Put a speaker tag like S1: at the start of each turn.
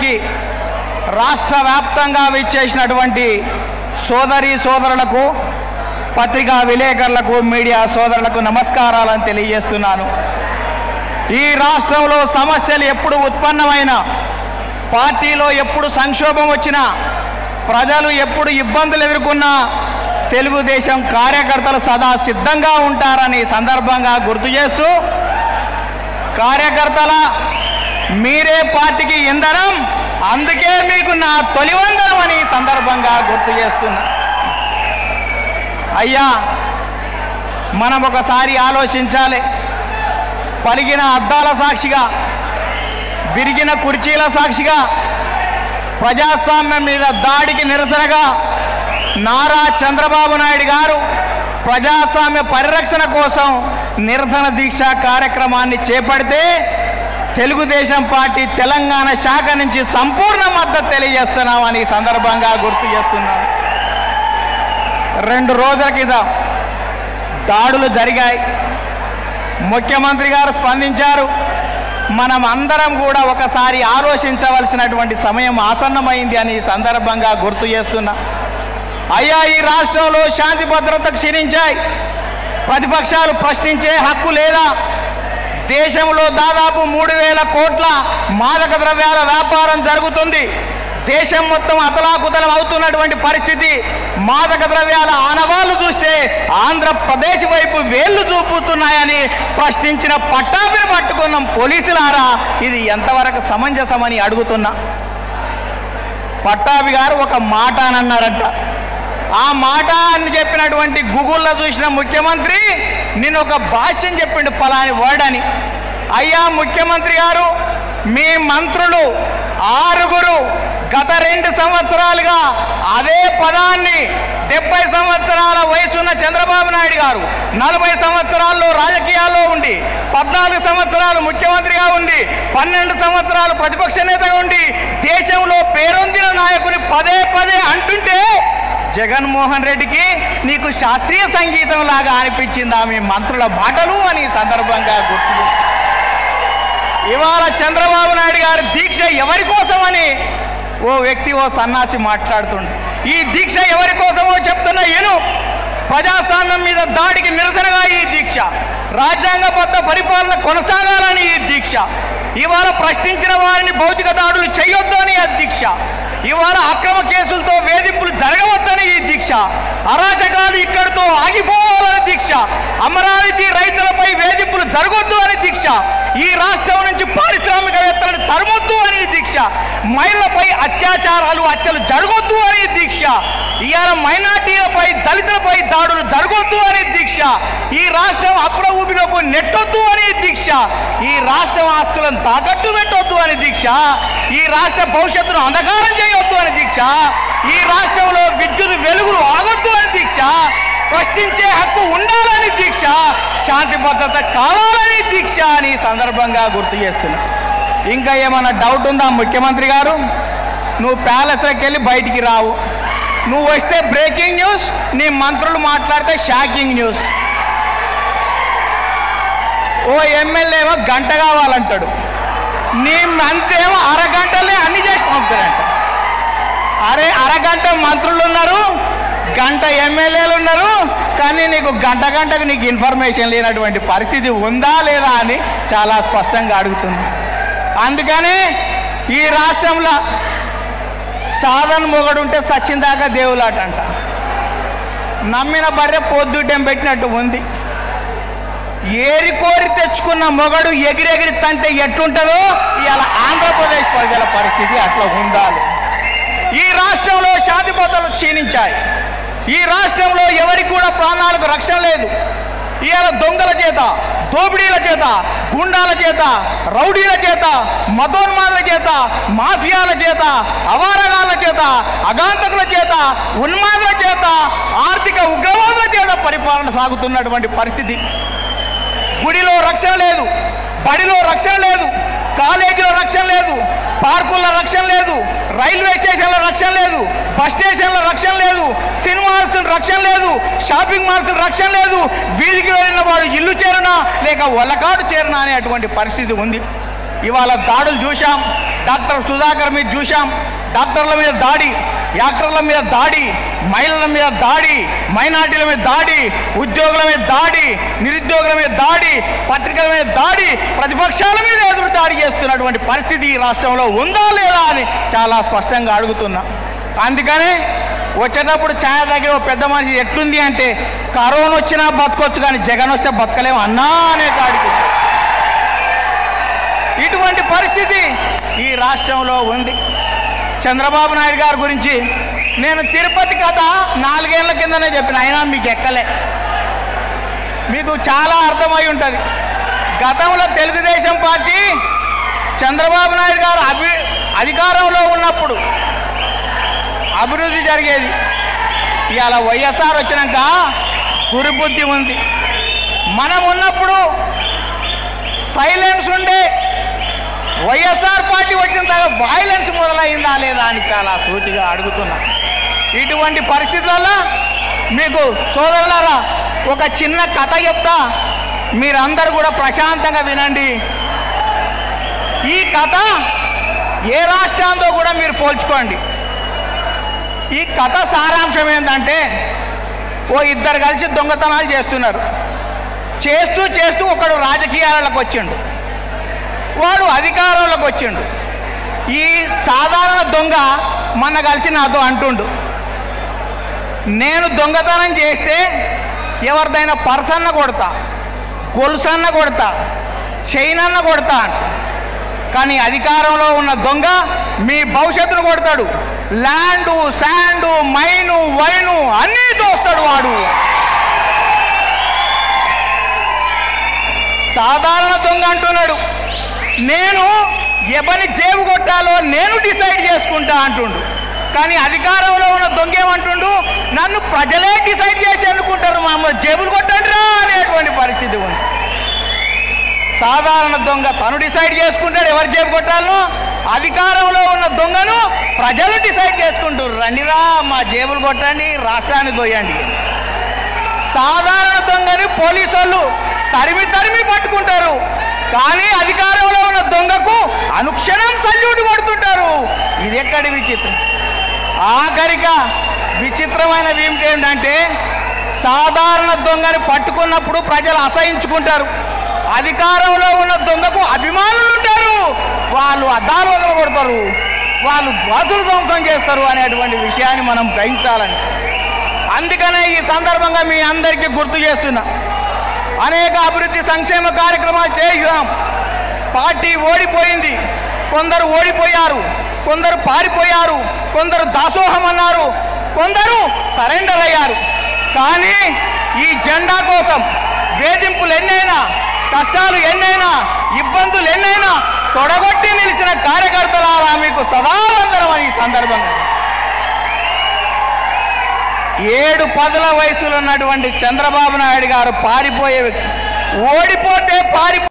S1: కార్యక్రమానికి రాష్ట్ర వ్యాప్తంగా విచ్చేసినటువంటి సోదరి సోదరులకు పత్రికా విలేకరులకు మీడియా సోదరులకు నమస్కారాలను తెలియజేస్తున్నాను ఈ రాష్ట్రంలో సమస్యలు ఎప్పుడు ఉత్పన్నమైనా పార్టీలో ఎప్పుడు సంక్షోభం వచ్చినా ప్రజలు ఎప్పుడు ఇబ్బందులు ఎదుర్కొన్నా తెలుగుదేశం కార్యకర్తలు సదా సిద్ధంగా ఉంటారని ఈ సందర్భంగా గుర్తు చేస్తూ కార్యకర్తల మీరే పార్టీకి ఇంధనం అందుకే మీకు నా తొలివందనం అని ఈ సందర్భంగా గుర్తు చేస్తున్నా అయ్యా మనం ఒకసారి ఆలోచించాలి పలిగిన అద్దాల సాక్షిగా విరిగిన కుర్చీల సాక్షిగా ప్రజాస్వామ్యం మీద దాడికి నిరసనగా నారా చంద్రబాబు నాయుడు గారు ప్రజాస్వామ్య పరిరక్షణ కోసం నిరసన దీక్ష కార్యక్రమాన్ని చేపడితే తెలుగుదేశం పార్టీ తెలంగాణ శాఖ నుంచి సంపూర్ణ మద్దతు తెలియజేస్తున్నామని ఈ సందర్భంగా గుర్తు చేస్తున్నాను రెండు రోజుల క్రితం దాడులు జరిగాయి ముఖ్యమంత్రి గారు స్పందించారు మనం అందరం కూడా ఒకసారి ఆలోచించవలసినటువంటి సమయం ఆసన్నమైంది అని ఈ సందర్భంగా గుర్తు చేస్తున్నా అయ్యా ఈ రాష్ట్రంలో శాంతి భద్రత క్షీణించాయి ప్రతిపక్షాలు ప్రశ్నించే హక్కు లేదా దేశంలో దాదాపు మూడు వేల కోట్ల మాదక ద్రవ్యాల వ్యాపారం జరుగుతుంది దేశం మొత్తం అతలాకుతలం అవుతున్నటువంటి పరిస్థితి మాదక ద్రవ్యాల ఆనవాళ్లు చూస్తే ఆంధ్రప్రదేశ్ వైపు వేళ్లు చూపుతున్నాయని ప్రశ్నించిన పట్టాభిని పట్టుకున్నాం పోలీసులారా ఇది ఎంతవరకు సమంజసమని అడుగుతున్నా పట్టాభి గారు ఒక మాట అని అన్నారంట ఆ మాట అని చెప్పినటువంటి గూగుల్లో చూసిన ముఖ్యమంత్రి నేను ఒక భాష్యం చెప్పిండు పలాని వర్డ్ అని అయ్యా ముఖ్యమంత్రి గారు మీ మంత్రులు ఆరుగురు గత రెండు సంవత్సరాలుగా అదే పదాన్ని డెబ్బై సంవత్సరాల వయసున్న చంద్రబాబు నాయుడు గారు నలభై సంవత్సరాల్లో రాజకీయాల్లో ఉండి పద్నాలుగు సంవత్సరాలు ముఖ్యమంత్రిగా ఉండి పన్నెండు సంవత్సరాలు ప్రతిపక్ష నేతగా ఉండి దేశంలో పేరొందిన నాయకుని పదే పదే అంటుంటే జగన్మోహన్ రెడ్డికి నీకు శాస్త్రీయ సంగీతం లాగా అనిపించిందా మీ మంత్రుల మాటలు అని ఈ సందర్భంగా గుర్తు చేస్తున్నా. ఇవాళ చంద్రబాబు నాయుడు గారి దీక్ష ఎవరి కోసమని ఓ వ్యక్తి ఓ సన్నాసి మాట్లాడుతుండు ఈ దీక్ష ఎవరి కోసమో చెప్తున్న ఏను ప్రజాస్వామ్యం మీద దాడికి నిరసనగా ఈ దీక్ష రాజ్యాంగబద్ధ పరిపాలన కొనసాగాలని ఈ దీక్ష ఇవాళ ప్రశ్నించిన వారిని భౌతిక దాడులు చేయొద్దు అని ఆ దీక్ష ఇవాళ అక్రమ కేసులతో వేధింపులు జరగవద్దని ఈ దీక్ష అరాచకాలు ఇక్కడితో ఆగిపోవాలని దీక్ష అమరావతి రైతులపై వేధింపులు జరగొద్దు అని దీక్ష ఈ రాష్ట్రం నుంచి పారిశ్రామికవేత్తలను తరమొద్దు అని దీక్ష మహిళలపై అత్యాచారాలు హత్యలు జరగొద్దు అని దీక్ష ఇవాళ మైనార్టీలపై దళితులపై దాడులు జరగొద్దు అని దీక్ష ఈ రాష్ట్రం అప్పుల ఊపిలోకి నెట్టొద్దు అని దీక్ష ఈ రాష్ట్రం ఆస్తులను తాకట్టు పెట్టొద్దు అని దీక్ష ఈ రాష్ట్ర భవిష్యత్తును అంధకారం చేయొద్దు అని దీక్ష ఈ రాష్ట్రంలో విద్యుత్ వెలుగులు ఆగొద్దు అని దీక్ష ప్రశ్నించే హక్కు ఉండాలని దీక్ష శాంతి భద్రత కావాలని దీక్ష అని ఈ సందర్భంగా గుర్తు చేస్తున్నా ఇంకా ఏమైనా డౌట్ ఉందా ముఖ్యమంత్రి గారు నువ్వు ప్యాలెస్లోకి వెళ్ళి బయటికి రావు నువ్వు వస్తే బ్రేకింగ్ న్యూస్ నీ మంత్రులు మాట్లాడితే షాకింగ్ న్యూస్ ఓ ఎమ్మెల్యే ఏమో గంట కావాలంటాడు నీ మంత్రేమో అరగంటలే అన్ని చేసి పంపుతారంట అరే అరగంట మంత్రులు ఉన్నారు గంట ఎమ్మెల్యేలు ఉన్నారు కానీ నీకు గంట గంటకు నీకు ఇన్ఫర్మేషన్ లేనటువంటి పరిస్థితి ఉందా లేదా అని చాలా స్పష్టంగా అడుగుతుంది అందుకని ఈ రాష్ట్రంలో సాధన మొగడుంటే సచ్చిందాకా దేవులాట అంట నమ్మిన బర్రె పొద్దుటం పెట్టినట్టు ఉంది ఏరి కోరి తెచ్చుకున్న మొగడు ఎగిరెగిరి తంటే ఎట్లుంటుందో ఇవాళ ఆంధ్రప్రదేశ్ ప్రజల పరిస్థితి అట్లా ఉండాలి ఈ రాష్ట్రంలో శాంతి భద్రతలు క్షీణించాయి ఈ రాష్ట్రంలో ఎవరికి కూడా ప్రాణాలకు రక్షణ లేదు ఇవాళ దొంగల చేత దోపిడీల చేత గుండాల చేత రౌడీల చేత మతోన్మాదుల చేత మాఫియాల చేత అవారగాళ్ళ చేత అగాంతకుల చేత ఉన్మాదుల చేత ఆర్థిక ఉగ్రవాదుల చేత పరిపాలన సాగుతున్నటువంటి పరిస్థితి గుడిలో రక్షణ లేదు బడిలో రక్షణ లేదు కాలేజీలో రక్షణ లేదు పార్కుల్లో రక్షణ లేదు రైల్వే స్టేషన్లో రక్షణ లేదు బస్ స్టేషన్లో రక్షణ లేదు సినిమా హాల్స్ రక్షణ లేదు షాపింగ్ మాల్స్ రక్షణ లేదు వీధికి వెళ్ళిన వాడు ఇల్లు చేరునా లేక ఒలకాడు చేరునా అనేటువంటి పరిస్థితి ఉంది ఇవాళ దాడులు చూశాం డాక్టర్ సుధాకర్ మీద చూశాం డాక్టర్ల మీద దాడి యాక్టర్ల మీద దాడి మహిళల మీద దాడి మైనార్టీల మీద దాడి ఉద్యోగుల మీద దాడి నిరుద్యోగుల మీద దాడి పత్రికల మీద దాడి ప్రతిపక్షాల మీద ఎదురు దాడి చేస్తున్నటువంటి పరిస్థితి ఈ రాష్ట్రంలో ఉందా లేదా అని చాలా స్పష్టంగా అడుగుతున్నా అందుకనే వచ్చేటప్పుడు ఛాయ దగ్గర ఓ పెద్ద మనిషి ఎట్లుంది అంటే కరోనా వచ్చినా బతకొచ్చు కానీ జగన్ వస్తే బతకలేము అన్నా అనే కాడికి ఇటువంటి పరిస్థితి ఈ రాష్ట్రంలో ఉంది చంద్రబాబు నాయుడు గారి గురించి నేను తిరుపతి కథ నాలుగేళ్ల కిందనే చెప్పిన అయినా మీకు ఎక్కలే మీకు చాలా అర్థమై ఉంటుంది గతంలో తెలుగుదేశం పార్టీ చంద్రబాబు నాయుడు గారు అభి అధికారంలో ఉన్నప్పుడు అభివృద్ధి జరిగేది ఇవాళ వైఎస్ఆర్ వచ్చినాక గురుబుద్ధి ఉంది మనం ఉన్నప్పుడు సైలెన్స్ ఉండే వైఎస్ఆర్ పార్టీ వచ్చిన తర్వాత వైలెన్స్ మొదలైందా లేదా అని చాలా సూటిగా అడుగుతున్నా ఇటువంటి పరిస్థితులలో మీకు సోదరులారా ఒక చిన్న కథ చెప్తా మీరందరూ కూడా ప్రశాంతంగా వినండి ఈ కథ ఏ రాష్ట్రాంతో కూడా మీరు పోల్చుకోండి ఈ కథ సారాంశం ఏంటంటే ఓ ఇద్దరు కలిసి దొంగతనాలు చేస్తున్నారు చేస్తూ చేస్తూ ఒకడు రాజకీయాలకు వచ్చిండు వాడు అధికారంలోకి వచ్చిండు ఈ సాధారణ దొంగ మొన్న కలిసి నాతో అంటుండు నేను దొంగతనం చేస్తే ఎవరిదైనా పర్సన్న కొడతా గొలుసన్న కొడతా చైనన్న కొడతా అంట కానీ అధికారంలో ఉన్న దొంగ మీ భవిష్యత్తును కొడతాడు ల్యాండు శాండు మైను వైను అన్నీ దోస్తాడు వాడు సాధారణ దొంగ అంటున్నాడు నేను ఎవరిని జేబు కొట్టాలో నేను డిసైడ్ చేసుకుంటా అంటుండు కానీ అధికారంలో ఉన్న దొంగ ఏమంటుండు నన్ను ప్రజలే డిసైడ్ చేసి అనుకుంటారు మా అమ్మ జేబులు కొట్టండిరా అనేటువంటి పరిస్థితి ఉంది సాధారణ దొంగ తను డిసైడ్ చేసుకుంటాడు ఎవరు జేబు కొట్టాలో అధికారంలో ఉన్న దొంగను ప్రజలు డిసైడ్ చేసుకుంటారు రండిరా మా జేబులు కొట్టండి రాష్ట్రాన్ని దొయ్యండి సాధారణ దొంగని పోలీసు వాళ్ళు తరిమి తరిమి పట్టుకుంటారు కానీ అధికారంలో ఉన్న దొంగకు అనుక్షణం సల్యూట్ కొడుతుంటారు ఇది ఎక్కడి విచిత్రం ఆఖరిక విచిత్రమైనది ఏమిటి ఏంటంటే సాధారణ దొంగని పట్టుకున్నప్పుడు ప్రజలు అసహించుకుంటారు అధికారంలో ఉన్న దొంగకు అభిమానులు ఉంటారు వాళ్ళు అద్దాలలో కొడతారు వాళ్ళు బస్సులు ధ్వంసం చేస్తారు అనేటువంటి విషయాన్ని మనం గ్రహించాలని అందుకనే ఈ సందర్భంగా మీ అందరికీ గుర్తు చేస్తున్నా అనేక అభివృద్ధి సంక్షేమ కార్యక్రమాలు చేసాం పార్టీ ఓడిపోయింది కొందరు ఓడిపోయారు కొందరు పారిపోయారు కొందరు దాసోహం అన్నారు కొందరు సరెండర్ అయ్యారు కానీ ఈ జెండా కోసం వేధింపులు ఎన్నైనా కష్టాలు ఎన్నైనా ఇబ్బందులు ఎన్నైనా తొడగొట్టి నిలిచిన కార్యకర్తలారా మీకు సదా వందనం అని ఈ సందర్భంగా ఏడు పదుల వయసులో ఉన్నటువంటి చంద్రబాబు నాయుడు గారు పారిపోయే వ్యక్తి ఓడిపోతే పారి